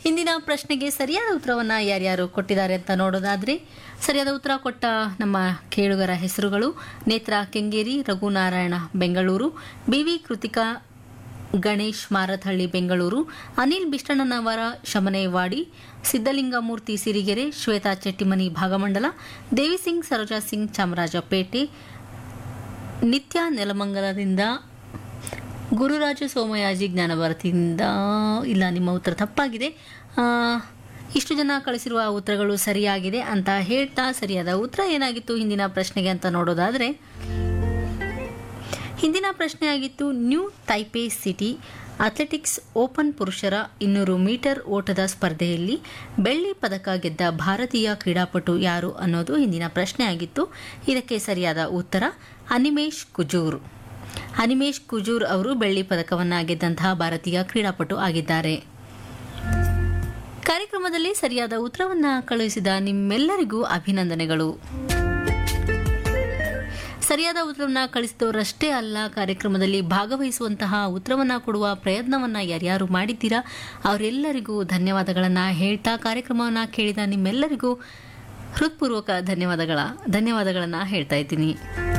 ಹಿಂದಿನ ಪ್ರಶ್ನೆಗೆ ಸರಿಯಾದ ಉತ್ತರವನ್ನು ಯಾರ್ಯಾರು ಕೊಟ್ಟಿದ್ದಾರೆ ಅಂತ ನೋಡೋದಾದ್ರೆ ಸರಿಯಾದ ಉತ್ತರ ಕೊಟ್ಟ ನಮ್ಮ ಕೇಳುಗರ ಹೆಸರುಗಳು ನೇತ್ರ ಕೆಂಗೇರಿ ರಘುನಾರಾಯಣ ಬೆಂಗಳೂರು ಬಿವಿ ಕೃತಿಕಾ ಗಣೇಶ್ ಮಾರಥಹಳ್ಳಿ ಬೆಂಗಳೂರು ಅನಿಲ್ ಬಿಷ್ಟಣ್ಣನವರ ಶಮನೇವಾಡಿ ಸಿದ್ದಲಿಂಗಮೂರ್ತಿ ಸಿರಿಗೆರೆ ಶ್ವೇತಾ ಚೆಟ್ಟಿಮನಿ ಭಾಗಮಂಡಲ ದೇವಿಸಿಂಗ್ ಸರೋಜಾ ಸಿಂಗ್ ಚಾಮರಾಜಪೇಟೆ ನಿತ್ಯ ನೆಲಮಂಗಲದಿಂದ ಗುರುರಾಜ ಸೋಮಯಾಜಿ ಜ್ಞಾನಭಾರತಿಯಿಂದ ಇಲ್ಲ ನಿಮ್ಮ ಉತ್ತರ ತಪ್ಪಾಗಿದೆ ಆ, ಇಷ್ಟು ಜನ ಕಳಿಸಿರುವ ಉತ್ತರಗಳು ಸರಿಯಾಗಿದೆ ಅಂತ ಹೇಳ್ತಾ ಸರಿಯಾದ ಉತ್ತರ ಏನಾಗಿತ್ತು ಹಿಂದಿನ ಪ್ರಶ್ನೆಗೆ ಅಂತ ನೋಡೋದಾದರೆ ಹಿಂದಿನ ಪ್ರಶ್ನೆ ಆಗಿತ್ತು New Taipei City athletics open ಪುರುಷರ ಇನ್ನೂರು ಮೀಟರ್ ಓಟದ ಸ್ಪರ್ಧೆಯಲ್ಲಿ ಬೆಳ್ಳಿ ಪದಕ ಗೆದ್ದ ಭಾರತೀಯ ಕ್ರೀಡಾಪಟು ಯಾರು ಅನ್ನೋದು ಹಿಂದಿನ ಪ್ರಶ್ನೆ ಆಗಿತ್ತು ಇದಕ್ಕೆ ಸರಿಯಾದ ಉತ್ತರ ಅನಿಮೇಶ್ ಕುಜೂರ್ ಅನಿಮೇಶ್ ಕುಜೂರ್ ಅವರು ಬೆಳ್ಳಿ ಪದಕವನ್ನು ಗೆದ್ದಂತಹ ಭಾರತೀಯ ಕ್ರೀಡಾಪಟು ಆಗಿದ್ದಾರೆ ಕಾರ್ಯಕ್ರಮದಲ್ಲಿ ಸರಿಯಾದ ಉತ್ತರವನ್ನ ಕಳುಹಿಸಿದ ನಿಮ್ಮೆಲ್ಲರಿಗೂ ಅಭಿನಂದನೆಗಳು ಸರಿಯಾದ ಉತ್ತರವನ್ನ ಕಳಿಸಿದವರಷ್ಟೇ ಅಲ್ಲ ಕಾರ್ಯಕ್ರಮದಲ್ಲಿ ಭಾಗವಹಿಸುವಂತಹ ಉತ್ತರವನ್ನ ಕೊಡುವ ಪ್ರಯತ್ನವನ್ನ ಯಾರ್ಯಾರು ಮಾಡಿದ್ದೀರಾ ಅವರೆಲ್ಲರಿಗೂ ಧನ್ಯವಾದಗಳನ್ನ ಹೇಳ್ತಾ ಕಾರ್ಯಕ್ರಮವನ್ನ ಕೇಳಿದ ನಿಮ್ಮೆಲ್ಲರಿಗೂ ಹೃತ್ಪೂರ್ವಕ ಧನ್ಯವಾದಗಳ ಧನ್ಯವಾದಗಳನ್ನ ಹೇಳ್ತಾ ಇದ್ದೀನಿ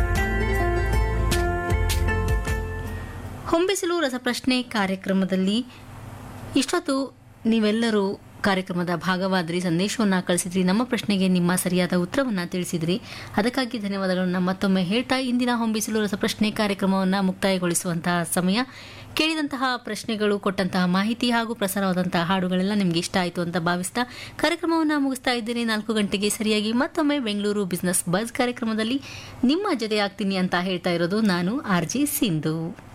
ಹೊಂಬಿಸಿಲು ರಸಪ್ರಶ್ನೆ ಕಾರ್ಯಕ್ರಮದಲ್ಲಿ ಇಷ್ಟೊತ್ತು ನೀವೆಲ್ಲರೂ ಕಾರ್ಯಕ್ರಮದ ಭಾಗವಾದ್ರಿ ಸಂದೇಶವನ್ನು ಕಳಿಸಿದ್ರಿ ನಮ್ಮ ಪ್ರಶ್ನೆಗೆ ನಿಮ್ಮ ಸರಿಯಾದ ಉತ್ತರವನ್ನು ತಿಳಿಸಿದ್ರಿ ಅದಕ್ಕಾಗಿ ಧನ್ಯವಾದಗಳನ್ನು ಮತ್ತೊಮ್ಮೆ ಹೇಳ್ತಾ ಇಂದಿನ ಹೊಂಬಿಸಿಲು ರಸಪ್ರಶ್ನೆ ಕಾರ್ಯಕ್ರಮವನ್ನು ಮುಕ್ತಾಯಗೊಳಿಸುವಂತಹ ಸಮಯ ಕೇಳಿದಂತಹ ಪ್ರಶ್ನೆಗಳು ಕೊಟ್ಟಂತಹ ಮಾಹಿತಿ ಹಾಗೂ ಪ್ರಸಾರವಾದಂತಹ ಹಾಡುಗಳೆಲ್ಲ ನಿಮ್ಗೆ ಇಷ್ಟ ಆಯಿತು ಅಂತ ಭಾವಿಸ್ತಾ ಕಾರ್ಯಕ್ರಮವನ್ನು ಮುಗಿಸ್ತಾ ಇದ್ದೇನೆ ನಾಲ್ಕು ಗಂಟೆಗೆ ಸರಿಯಾಗಿ ಮತ್ತೊಮ್ಮೆ ಬೆಂಗಳೂರು ಬಿಸ್ನೆಸ್ ಬಸ್ ಕಾರ್ಯಕ್ರಮದಲ್ಲಿ ನಿಮ್ಮ ಜೊತೆ ಆಗ್ತೀನಿ ಅಂತ ಹೇಳ್ತಾ ಇರೋದು ನಾನು ಆರ್ ಜಿ ಸಿಂಧು